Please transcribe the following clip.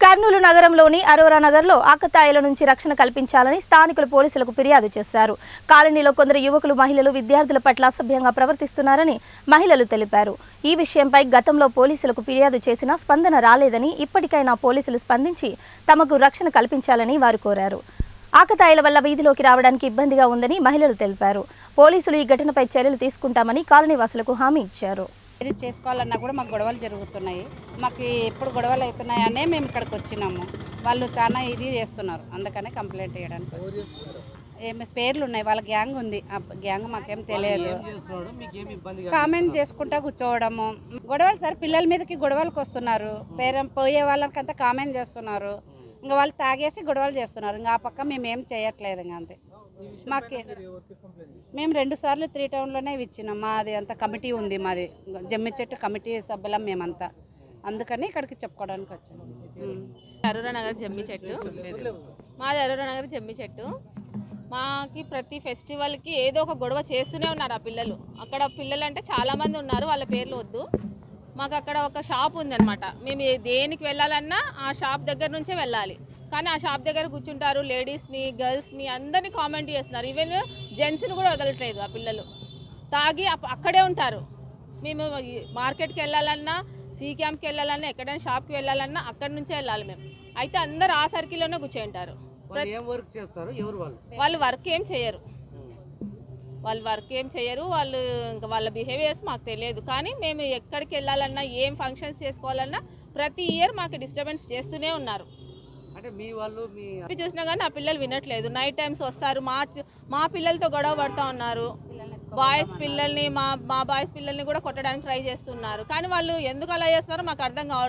కర్నూలు నగరంలోని అరోరా నగర్లో ఆకతాయిల నుంచి రక్షణ కల్పించాలని స్థానికులు పోలీసులకు ఫిర్యాదు చేశారు కాలనీలో కొందరు యువకులు మహిళలు విద్యార్థుల పట్ల అసభ్యంగా ప్రవర్తిస్తున్నారని మహిళలు తెలిపారు ఈ విషయంపై గతంలో పోలీసులకు ఫిర్యాదు చేసినా స్పందన రాలేదని ఇప్పటికైనా పోలీసులు స్పందించి తమకు రక్షణ కల్పించాలని వారు కోరారు ఆకతాయిల వల్ల వీధిలోకి రావడానికి ఇబ్బందిగా ఉందని మహిళలు తెలిపారు పోలీసులు ఈ ఘటనపై చర్యలు తీసుకుంటామని కాలనీవాసులకు హామీ ఇచ్చారు ఏది చేసుకోవాలన్నా కూడా మాకు గొడవలు జరుగుతున్నాయి మాకు ఎప్పుడు గొడవలు అవుతున్నాయనే మేము ఇక్కడికి వచ్చినాము వాళ్ళు చాలా ఇది చేస్తున్నారు అందుకనే కంప్లైంట్ చేయడానికి వచ్చాము. ఏమి పేర్లు ఉన్నాయి వాళ్ళ గ్యాంగ్ ఉంది ఆ గ్యాంగ్ మాకేం తెలియదు చేస్తున్నాడు మీకేం ఇబ్బంది కామెంట్ చేసుకుంటా కూర్చోవడము గొడవలు సార్ పిల్లల మీదకి గొడవలకు వస్తున్నారు పేరెం పోయే వాళ్ళకంతా కామెంట్ చేస్తున్నారు ఇంకా వాళ్ళు తాగేసి గొడవలు చేస్తున్నారు ఇంకా ఆ పక్క మేము ఏం చేయట్లేదు ఇంకా అంతే మాకు మేము రెండు సార్లు త్రీ టౌన్లోనే ఇచ్చినాం మాది అంత కమిటీ ఉంది మాది జమ్మి చెట్టు కమిటీ సభ్యులం మేమంతా అందుకని ఇక్కడికి చెప్పుకోవడానికి వచ్చాము ఉమ్. అరోరా నగర్ జమ్మి చెట్టు మాది అరోరా నగర్ జమ్మి చెట్టు మాకి ప్రతి ఫెస్టివల్కి ఏదో ఒక గొడవ చేస్తూనే ఉన్నారు ఆ పిల్లలు అక్కడ పిల్లలు అంటే చాలామంది ఉన్నారు వాళ్ళ పేర్లు వద్దు మాకు అక్కడ ఒక షాప్ ఉందన్నమాట మేము ఏ- దేనికి వెళ్ళాలన్నా ఆ షాప్ దగ్గర నుంచే వెళ్ళాలి కానీ ఆ షాప్ దగ్గర కూర్చుంటారు లేడీస్ని గర్ల్స్ని అందరినీ కామెంట్ చేస్తున్నారు ఈవెన్ జెంట్స్ని కూడా వదలట్లేదు ఆ పిల్లలు తాగి అప్ప- అక్కడే ఉంటారు మేము ఈ మార్కెట్కి వెళ్ళాలన్నా సీ క్యాంప్కి వెళ్ళాలన్నా ఎక్కడైనా షాప్కి వెళ్ళాలన్నా అక్కడి నుంచే వెళ్ళాలి మేము అయితే అందరు ఆ సర్కిల్లోనే కూర్చుంటారు వాళ్ళు ఏం వర్క్ చేస్తారు ఎవరు వాళ్ళు వాళ్ళు వర్క్ ఏం చేయరు వాళ్ళు వర్క్ ఏం చేయరు వాళ్ళు ఇంకా వాళ్ళ బిహేవియర్స్ మాకు తెలియదు కానీ మేము ఎక్కడికి వెళ్ళాలన్నా ఏం ఫంక్షన్స్ చేసుకోవాలన్నా ప్రతి ఇయర్ మాకు డిస్టర్బెన్స్ చేస్తూనే ఉన్నారు అంటే మీ వాళ్ళు మీ చెప్పి చూసినా కానీ ఆ పిల్లలు వినట్లేదు నైట్ టైమ్స్ వస్తారు మా చి- మా పిల్లలతో గొడవ పడుతూ ఉన్నారు బాయ్స్ పిల్లల్ని మా మా బాయ్స్ పిల్లల్ని కూడా కొట్టడానికి ట్రై చేస్తున్నారు కానీ వాళ్ళు ఎందుకు అలా చేస్తున్నారో మాకు అర్థం కావట్లేదు